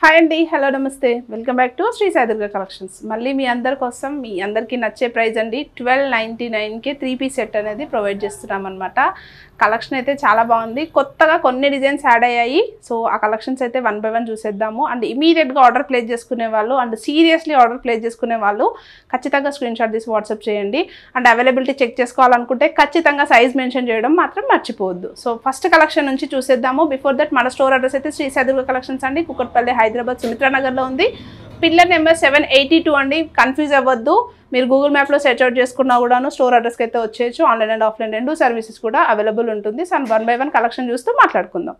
hi అండి hello నమస్తే welcome back to Shri Saidurga collections మళ్ళీ మీ అందరి కోసం మీ అందరికీ నచ్చే ప్రైస్ అండి ట్వెల్వ్ నైంటీ నైన్కి త్రీ పీస్ సెట్ అనేది ప్రొవైడ్ చేస్తున్నాం అనమాట కలెక్షన్ అయితే చాలా బాగుంది కొత్తగా కొన్ని డిజైన్స్ యాడ్ అయ్యాయి సో ఆ కలెక్షన్స్ అయితే వన్ బై వన్ చూసేద్దాము అండ్ ఇమీడియట్గా ఆర్డర్ ప్లేస్ చేసుకునే వాళ్ళు అండ్ సీరియస్లీ ఆర్డర్ ప్లేస్ చేసుకునే వాళ్ళు ఖచ్చితంగా స్క్రీన్ షాట్ తీసి వాట్సాప్ చేయండి అండ్ అవైలబిలిటీ చెక్ చేసుకోవాలనుకుంటే ఖచ్చితంగా సైజ్ మెన్షన్ చేయడం మాత్రం మర్చిపోవద్దు సో ఫస్ట్ కలెక్షన్ నుంచి చూసేద్దాము బిఫోర్ దట్ మన స్టోర్ అడ్రస్ అయితే శ్రీ సాయిదుర్గ కలెక్షన్స్ అండి కుక్కట్పల్లి హైదరాబాద్ సుమిత్రా నగర్లో ఉంది pillar number seven eighty two అండి కన్ఫ్యూజ్ అవ్వద్దు మీరు గూగుల్ మ్యాప్లో సెర్చ్ అవుట్ చేసుకున్నా కూడాను స్టోర్ అడ్రస్కి అయితే వచ్చేయచ్చు ఆన్లైన్ అండ్ ఆఫ్లైన్ రెండు సర్వీసెస్ కూడా అవైలబుల్ ఉంటుంది so one by one collection చూస్తూ మాట్లాడుకుందాం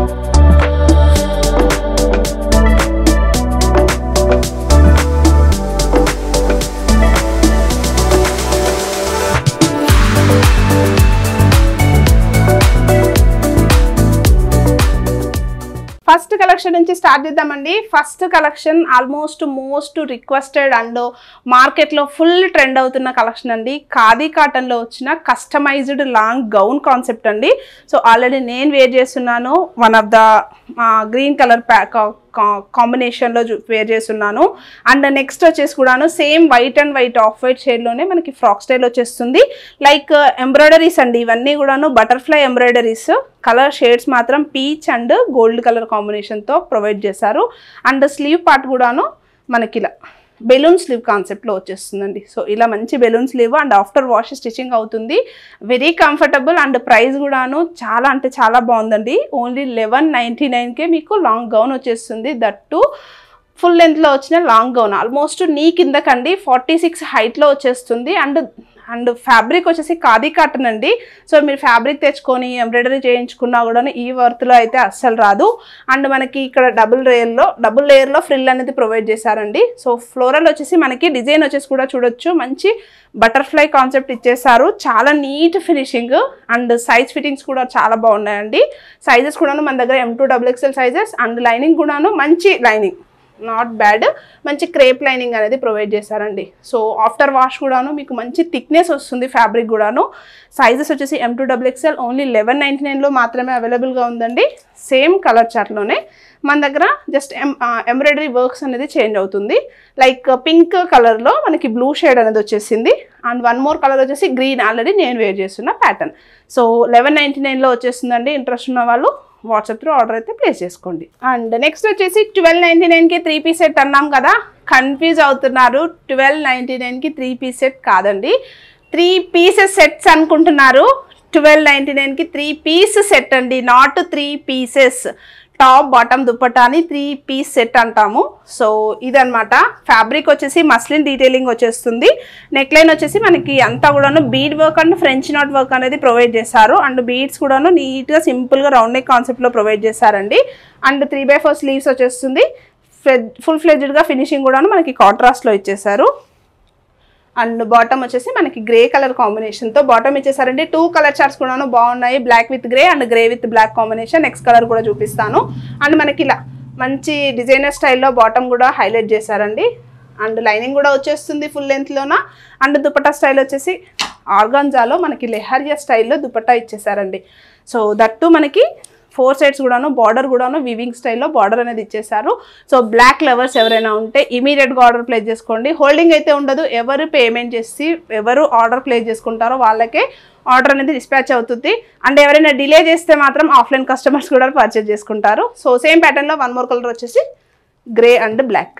ఫస్ట్ కలెక్షన్ నుంచి స్టార్ట్ చేద్దామండి first collection almost most requested and మార్కెట్లో ఫుల్ ట్రెండ్ అవుతున్న కలెక్షన్ అండి ఖాదీ కాటన్లో వచ్చిన కస్టమైజ్డ్ లాంగ్ గౌన్ కాన్సెప్ట్ అండి సో ఆల్రెడీ నేను వేర్ చేస్తున్నాను one of the green colour pack కాంబినేషన్లో వేర్ చేస్తున్నాను అండ్ నెక్స్ట్ వచ్చేసి కూడాను same white and white off white షేడ్లోనే మనకి ఫ్రాక్ స్టైల్ వచ్చేస్తుంది లైక్ ఎంబ్రాయిడరీస్ అండి ఇవన్నీ కూడాను బటర్ఫ్లై ఎంబ్రాయిడరీస్ కలర్ షేడ్స్ మాత్రం పీచ్ అండ్ గోల్డ్ కలర్ కాంబినేషన్తో ప్రొవైడ్ చేశారు అండ్ స్లీవ్ పార్ట్ కూడాను మనకి ఇలా బెలూన్ స్లీవ్ కాన్సెప్ట్లో వచ్చేస్తుందండి సో ఇలా మంచి balloon sleeve and after wash stitching అవుతుంది వెరీ కంఫర్టబుల్ అండ్ ప్రైస్ కూడాను చాలా అంటే చాలా బాగుందండి ఓన్లీ లెవెన్ నైంటీ నైన్కే మీకు లాంగ్ గౌన్ వచ్చేస్తుంది దట్టు ఫుల్ లెంత్లో వచ్చిన లాంగ్ గౌన్ ఆల్మోస్ట్ నీ కిందకండి ఫార్టీ సిక్స్ హైట్లో వచ్చేస్తుంది అండ్ అండ్ ఫ్యాబ్రిక్ వచ్చేసి ఖాదీ కాటన్ అండి సో మీరు ఫ్యాబ్రిక్ తెచ్చుకొని ఎంబ్రాయిడరీ చేయించుకున్నా కూడా ఈ వర్త్లో అయితే అస్సలు రాదు అండ్ మనకి ఇక్కడ డబుల్ లేయర్లో డబుల్ లేయర్లో ఫ్రిల్ అనేది ప్రొవైడ్ చేశారండి సో ఫ్లోరల్ వచ్చేసి మనకి డిజైన్ వచ్చేసి కూడా చూడొచ్చు మంచి బటర్ఫ్లై కాన్సెప్ట్ ఇచ్చేసారు చాలా neat finishing and size fittings కూడా చాలా బాగున్నాయండి సైజెస్ కూడాను మన దగ్గర M two double XL sizes and lining కూడాను మంచి లైనింగ్ నాట్ బ్యాడ్ మంచి క్రేప్ లైనింగ్ అనేది ప్రొవైడ్ చేశారండి సో ఆఫ్టర్ వాష్ కూడాను మీకు మంచి థిక్నెస్ వస్తుంది ఫ్యాబ్రిక్ కూడాను సైజెస్ వచ్చేసి M two double XL only eleven ninety నైన్లో మాత్రమే అవైలబుల్గా ఉందండి సేమ్ కలర్ చార్ట్లోనే మన దగ్గర జస్ట్ ఎం ఎంబ్రాయిడరీ వర్క్స్ అనేది చేంజ్ అవుతుంది లైక్ పింక్ కలర్లో మనకి బ్లూ షేడ్ అనేది వచ్చేసింది అండ్ వన్ మోర్ కలర్ వచ్చేసి గ్రీన్ ఆల్రెడీ నేను వేర్ చేస్తున్న ప్యాటర్న్ సో లెవెన్ నైంటీ నైన్లో వచ్చేస్తుందండి ఇంట్రెస్ట్ ఉన్న వాళ్ళు వాట్సాప్ త్రూ ఆర్డర్ అయితే ప్లేస్ చేసుకోండి అండ్ నెక్స్ట్ వచ్చేసి ట్వెల్వ్ నైంటీ నైన్కి త్రీ పీస్ సెట్ అన్నాం కదా కన్ఫ్యూజ్ అవుతున్నారు ట్వెల్వ్ నైంటీ నైన్కి త్రీ పీస్ సెట్ కాదండి త్రీ పీసెస్ సెట్స్ అనుకుంటున్నారు ట్వెల్వ్ నైంటీ నైన్కి త్రీ పీస్ సెట్ అండి not three pieces top bottom దుప్పటాని త్రీ పీస్ సెట్ అంటాము సో ఇదనమాట ఫ్యాబ్రిక్ వచ్చేసి మస్లిన్ డీటెయిలింగ్ వచ్చేస్తుంది నెక్ లైన్ వచ్చేసి మనకి అంతా కూడాను bead work and French knot work అనేది ప్రొవైడ్ చేశారు అండ్ బీడ్స్ కూడాను నీట్గా సింపుల్గా రౌండ్ నెక్ కాన్సెప్ట్లో ప్రొవైడ్ చేశారండి and three by four sleeves వచ్చేస్తుంది ఫుల్ ఫ్లెడ్జ్డ్గా ఫినిషింగ్ కూడాను మనకి కాంట్రాస్ట్లో ఇచ్చేసారు అండ్ బాటమ్ వచ్చేసి మనకి గ్రే కలర్ కాంబినేషన్తో బాటమ్ ఇచ్చేసారండి టూ కలర్ చార్ట్స్ కూడాను బాగున్నాయి black with grey and grey with black combination next colour కూడా చూపిస్తాను అండ్ మనకి ఇలా మంచి డిజైనర్ స్టైల్లో బాటమ్ కూడా హైలైట్ చేశారండి అండ్ లైనింగ్ కూడా వచ్చేస్తుంది ఫుల్ లెంత్లోన అండ్ దుపట్టా స్టైల్ వచ్చేసి ఆర్గాంజాలో మనకి లెహరియా స్టైల్లో దుపట్టా ఇచ్చేసారండి సో దట్టు మనకి ఫోర్ సైడ్స్ కూడాను బార్డర్ కూడాను వివింగ్ స్టైల్లో బార్డర్ అనేది ఇచ్చేసారు సో బ్లాక్ లవర్స్ ఎవరైనా ఉంటే ఇమీడియట్గా ఆర్డర్ ప్లేస్ చేసుకోండి హోల్డింగ్ అయితే ఉండదు ఎవరు పేమెంట్ చేసి ఎవరు ఆర్డర్ ప్లేస్ చేసుకుంటారో వాళ్ళకే ఆర్డర్ అనేది డిస్పాచ్ అవుతుంది అండ్ ఎవరైనా డిలే చేస్తే మాత్రం ఆఫ్లైన్ కస్టమర్స్ కూడా పర్చేజ్ చేసుకుంటారు సో సేమ్ ప్యాటర్న్లో వన్ మోర్ కలర్ వచ్చేసి grey and black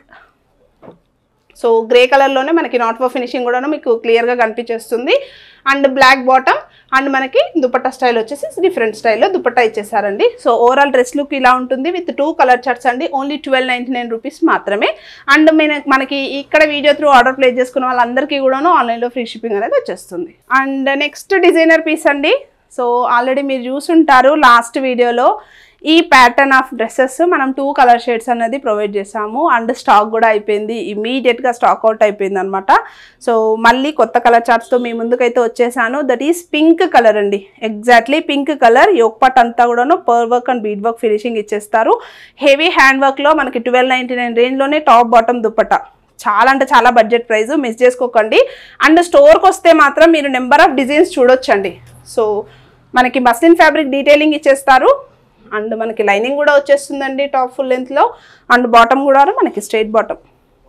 so grey కలర్లోనే మనకి నాట్ ఫర్ ఫినిషింగ్ కూడా మీకు క్లియర్గా కనిపించేస్తుంది అండ్ బ్లాక్ బాటమ్ అండ్ మనకి దుపట్టా స్టైల్ వచ్చేసి డిఫరెంట్ స్టైల్లో దుపట్టా ఇచ్చేసారండి సో ఓవరాల్ డ్రెస్ లుక్ ఇలా ఉంటుంది విత్ టూ కలర్ చార్ట్స్ అండి only twelve ninety nine rupees మాత్రమే అండ్ మన మనకి ఇక్కడ వీడియో త్రూ ఆర్డర్ ప్లేస్ చేసుకున్న వాళ్ళందరికీ కూడాను ఆన్లైన్లో ఫ్రీ షిప్పింగ్ అనేది వచ్చేస్తుంది అండ్ నెక్స్ట్ డిజైనర్ పీస్ అండి సో ఆల్రెడీ మీరు చూసుంటారు లాస్ట్ వీడియోలో ఈ ప్యాటర్న్ ఆఫ్ డ్రెస్సెస్ మనం టూ కలర్ షేడ్స్ అనేది ప్రొవైడ్ చేసాము అండ్ స్టాక్ కూడా అయిపోయింది ఇమీడియట్గా స్టాక్ అవుట్ అయిపోయింది అనమాట సో మళ్ళీ కొత్త కలర్ చార్ట్స్తో మీ ముందుకైతే వచ్చేసాను దట్ ఈస్ పింక్ కలర్ అండి exactly pink colour yoke part అంతా కూడాను pearl work and bead work finishing ఇచ్చేస్తారు హెవీ హ్యాండ్ వర్క్లో మనకి ట్వెల్వ్ నైంటీ నైన్ రేంజ్లోనే టాప్ బాటమ్ దుప్పట చాలా అంటే చాలా బడ్జెట్ ప్రైస్ మిస్ చేసుకోకండి అండ్ స్టోర్కి వస్తే మాత్రం మీరు నెంబర్ ఆఫ్ డిజైన్స్ చూడొచ్చండి సో మనకి మస్లిన్ ఫ్యాబ్రిక్ డీటెయిలింగ్ ఇచ్చేస్తారు అండ్ మనకి లైనింగ్ కూడా వచ్చేస్తుందండి టాప్ ఫుల్ లెంత్లో అండ్ బాటమ్ కూడా మనకి స్ట్రైట్ బాటమ్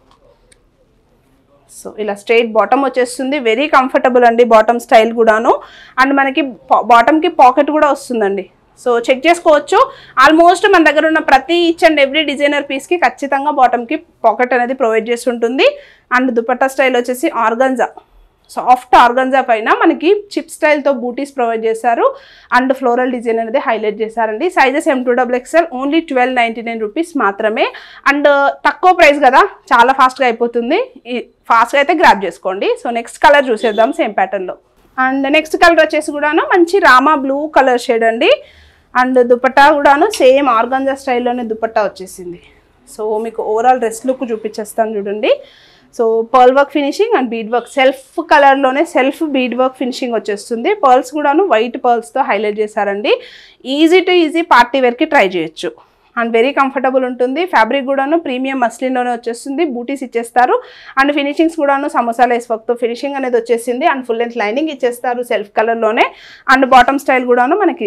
సో ఇలా స్ట్రైట్ బాటమ్ వచ్చేస్తుంది వెరీ కంఫర్టబుల్ అండి బాటమ్ స్టైల్ కూడాను అండ్ మనకి బాటమ్కి పాకెట్ కూడా వస్తుందండి సో చెక్ చేసుకోవచ్చు ఆల్మోస్ట్ మన దగ్గర ఉన్న ప్రతి ఈచ్ అండ్ ఎవ్రీ డిజైనర్ పీస్కి ఖచ్చితంగా బాటమ్కి పాకెట్ అనేది ప్రొవైడ్ చేసి ఉంటుంది అండ్ దుపట్టా స్టైల్ వచ్చేసి ఆర్గంజా సాఫ్ట్ ఆర్గంజా పైన మనకి చిప్ స్టైల్తో బూటీస్ ప్రొవైడ్ చేశారు అండ్ ఫ్లోరల్ డిజైన్ అనేది హైలైట్ చేశారండి sizes M two double XL only twelve ninety nine rupees మాత్రమే అండ్ తక్కువ ప్రైస్ కదా చాలా ఫాస్ట్గా అయిపోతుంది ఫాస్ట్గా అయితే గ్రాప్ చేసుకోండి సో నెక్స్ట్ కలర్ చూసేద్దాం సేమ్ ప్యాటర్న్లో అండ్ నెక్స్ట్ కలర్ వచ్చేసి కూడాను మంచి రామా బ్లూ కలర్ షేడ్ అండి అండ్ దుపట్టా కూడాను సేమ్ ఆర్గంజా స్టైల్లోనే దుపట్టా వచ్చేసింది సో మీకు ఓవరాల్ డ్రెస్ లుక్ చూపించేస్తాను చూడండి so pearl work finishing and bead work self కలర్లోనే సెల్ఫ్ బీడ్ వర్క్ ఫినిషింగ్ వచ్చేస్తుంది పర్ల్స్ కూడాను వైట్ పర్ల్స్తో హైలైట్ చేశారండి ఈజీ టు ఈజీ పార్టీ వేర్కి ట్రై చేయొచ్చు అండ్ వెరీ కంఫర్టబుల్ ఉంటుంది ఫ్యాబ్రిక్ కూడాను ప్రీమియం మస్లిన్లోనే వచ్చేస్తుంది బూటీస్ ఇచ్చేస్తారు అండ్ ఫినిషింగ్స్ కూడాను సమోసా లేస్ వర్క్తో ఫినిషింగ్ అనేది వచ్చేసింది అండ్ ఫుల్ లెంత్ లైనింగ్ ఇచ్చేస్తారు సెల్ఫ్ కలర్లోనే అండ్ బాటమ్ స్టైల్ కూడాను మనకి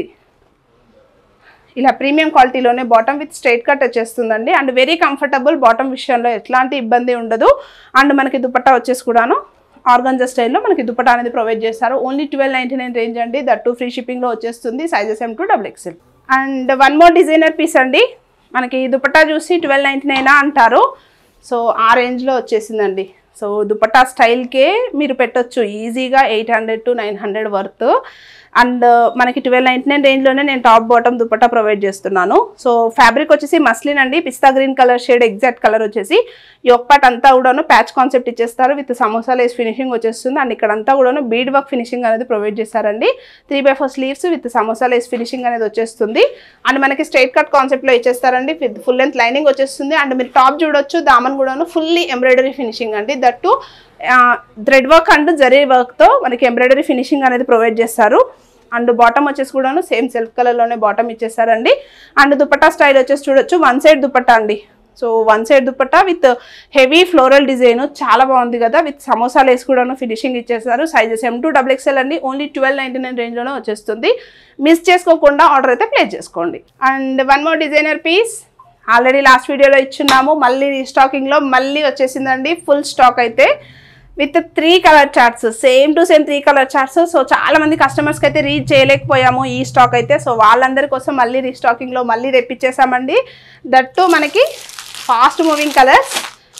ఇలా ప్రీమియం క్వాలిటీలోనే బాటమ్ విత్ స్ట్రైట్ కట్ వచ్చేస్తుందండి అండ్ వెరీ కంఫర్టబుల్ బాటమ్ విషయంలో ఎట్లాంటి ఇబ్బంది ఉండదు అండ్ మనకి దుపట్టా వచ్చేసి కూడాను ఆర్గంజా స్టైల్లో మనకి దుపట్టా అనేది ప్రొవైడ్ చేస్తారు only twelve ninety nine range అండి దట్ టూ ఫ్రీ షిప్పింగ్లో వచ్చేస్తుంది sizes M two double XL and one more designer piece అండి మనకి దుపట్టా చూసి ట్వెల్వ్ నైంటీ నైనా అంటారు సో ఆ రేంజ్లో వచ్చేసిందండి సో దుపట్టా స్టైల్కే మీరు పెట్టొచ్చు ఈజీగా eight hundred to nine hundred worth and మనకి ట్వెల్వ్ నైంటీ నైన్ రేంజ్లోనే నేను టాప్ బాటమ్ దుపట్టా ప్రొవైడ్ చేస్తున్నాను సో ఫ్యాబ్రిక్ వచ్చేసి మస్లిన్ అండి pista green colour shade exact colour వచ్చేసి ఈ ఒక్కటి అంతా కూడాను ప్యాచ్ కాన్సెప్ట్ ఇచ్చేస్తారు విత్ సమోసా లేస్ ఫినిషింగ్ వచ్చేస్తుంది అండ్ ఇక్కడంతా కూడాను బీడ్ వర్క్ ఫినిషింగ్ అనేది ప్రొవైడ్ చేశారండి three by four sleeves with samosa lace finishing అనేది వచ్చేస్తుంది అండ్ మనకి స్ట్రైట్ కట్ కాన్సెప్ట్లో ఇచ్చేస్తారండి విత్ ఫుల్ లెంత్ లైనింగ్ వచ్చేస్తుంది అండ్ మీరు టాప్ చూడొచ్చు దామన్ కూడాను ఫుల్లీ ఎంబ్రాయిడరీ ఫినిషింగ్ అండి that thread work and zari వర్క్తో మనకి ఎంబ్రాయిడరీ ఫినిషింగ్ అనేది ప్రొవైడ్ చేస్తారు అండ్ బాటమ్ వచ్చేసి కూడాను సేమ్ సెల్ఫ్ కలర్లోనే బాటమ్ ఇచ్చేసారండి అండ్ దుపట్టా స్టైల్ వచ్చేసి చూడొచ్చు వన్ సైడ్ దుపట్టా అండి so one side dupatta with heavy floral design చాలా బాగుంది కదా విత్ సమోసా లేస్ కూడాను ఫినిషింగ్ ఇచ్చేసారు sizes M two double XL అండి ఓన్లీ ట్వెల్వ్ నైంటీ నైన్ రేంజ్లోనే వచ్చేస్తుంది మిస్ చేసుకోకుండా ఆర్డర్ అయితే ప్లేస్ చేసుకోండి and one more designer piece already last వీడియోలో ఇచ్చున్నాము మళ్ళీ రీస్టాకింగ్లో మళ్ళీ వచ్చేసిందండి ఫుల్ స్టాక్ అయితే with three colour charts same to same three colour charts so చాలా మంది కస్టమర్స్కి అయితే రీచ్ చేయలేకపోయాము ఈ స్టాక్ అయితే సో వాళ్ళందరి కోసం మళ్ళీ రీస్టాకింగ్లో మళ్ళీ రెప్పించేసామండి దట్టు మనకి ఫాస్ట్ మూవింగ్ కలర్స్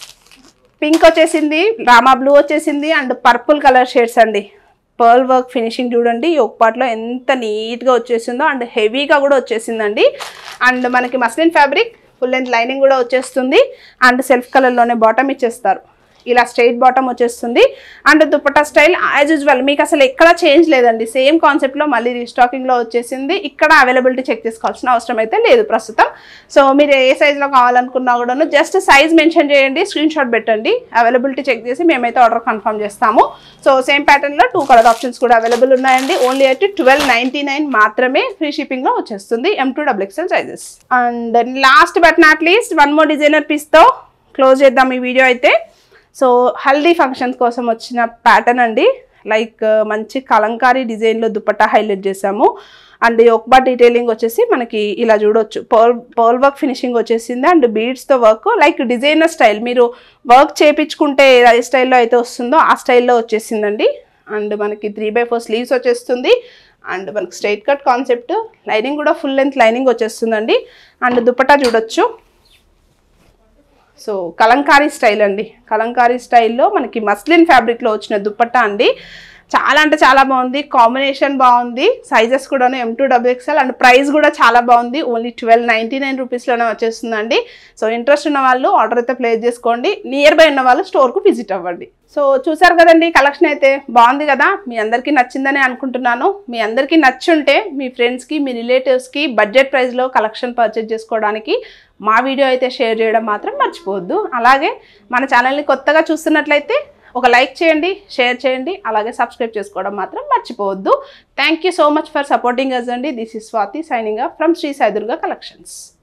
పింక్ వచ్చేసింది రామా బ్లూ వచ్చేసింది అండ్ పర్పుల్ కలర్ షేడ్స్ అండి పర్ల్ వర్క్ ఫినిషింగ్ చూడండి ఈ ఒక పార్ట్లో ఎంత నీట్గా వచ్చేసిందో అండ్ హెవీగా కూడా వచ్చేసిందండి అండ్ మనకి muslin fabric full length lining కూడా వచ్చేస్తుంది అండ్ సెల్ఫ్ కలర్లోనే బాటమ్ ఇచ్చేస్తారు ఇలా స్ట్రైట్ బాటమ్ వచ్చేస్తుంది and dupatta style as usual మీకు అసలు ఎక్కడ చేంజ్ లేదండి సేమ్ కాన్సెప్ట్లో మళ్ళీ రీస్టాకింగ్లో వచ్చేసింది ఇక్కడ అవైలబిలిటీ చెక్ చేసుకోవాల్సిన అవసరం అయితే లేదు ప్రస్తుతం సో మీరు ఏ సైజులో కావాలనుకున్నా కూడాను జస్ట్ సైజ్ మెన్షన్ చేయండి స్క్రీన్ షాట్ పెట్టండి అవైలబిలిటీ చెక్ చేసి మేమైతే ఆర్డర్ కన్ఫర్మ్ చేస్తాము సో సేమ్ ప్యాటర్న్లో టూ కలర్ ఆప్షన్స్ కూడా అవైలబుల్ ఉన్నాయండి ఓన్లీ అయితే ట్వెల్వ్ నైంటీ నైన్ మాత్రమే ఫ్రీ షిప్పింగ్లో వచ్చేస్తుంది M two double XL sizes and last but not least one more designer పీస్తో క్లోజ్ చేద్దాం ఈ వీడియో అయితే సో హల్దీ ఫంక్షన్స్ కోసం వచ్చిన ప్యాటర్న్ అండి లైక్ మంచి కలంకారీ డిజైన్లో దుపట్టా హైలైట్ చేసాము అండ్ ఒక్బా డీటెయిలింగ్ వచ్చేసి మనకి ఇలా చూడొచ్చు పర్ల్ పర్ల్ వర్క్ ఫినిషింగ్ వచ్చేసింది అండ్ బీడ్స్తో వర్క్ లైక్ డిజైనర్ స్టైల్ మీరు వర్క్ చేపించుకుంటే ఏ స్టైల్లో అయితే వస్తుందో ఆ స్టైల్లో వచ్చేసిందండి అండ్ మనకి త్రీ బై ఫోర్ స్లీవ్స్ వచ్చేస్తుంది అండ్ మనకి స్ట్రైట్ కట్ కాన్సెప్ట్ లైనింగ్ కూడా ఫుల్ లెంత్ లైనింగ్ వచ్చేస్తుందండి అండ్ దుపట్టా చూడొచ్చు సో కలంకారీ స్టైల్ అండి కలంకారీ స్టైల్లో మనకి మస్లిన్ ఫ్యాబ్రిక్లో వచ్చిన దుపట్టా అండి చాలా అంటే చాలా బాగుంది కాంబినేషన్ బాగుంది సైజెస్ కూడాను M two double XL and price కూడా చాలా బాగుంది ఓన్లీ ట్వెల్వ్ నైంటీ నైన్ రూపీస్లోనే వచ్చేస్తుందండి సో ఇంట్రెస్ట్ ఉన్న వాళ్ళు ఆర్డర్ అయితే ప్లేస్ చేసుకోండి నియర్ బై ఉన్న వాళ్ళు స్టోర్కు విజిట్ అవ్వండి సో చూసారు కదండి కలెక్షన్ అయితే బాగుంది కదా మీ అందరికీ నచ్చిందని అనుకుంటున్నాను మీ అందరికీ నచ్చుంటే మీ ఫ్రెండ్స్కి మీ రిలేటివ్స్కి బడ్జెట్ ప్రైస్లో కలెక్షన్ పర్చేజ్ చేసుకోవడానికి మా వీడియో అయితే షేర్ చేయడం మాత్రం మర్చిపోవద్దు అలాగే మన ఛానల్ని కొత్తగా చూస్తున్నట్లయితే ఒక లైక్ చేయండి షేర్ చేయండి అలాగే సబ్స్క్రైబ్ చేసుకోవడం మాత్రం మర్చిపోవద్దు thank you so much for supporting us అండి this is Swathi signing from Shri Saidurga collections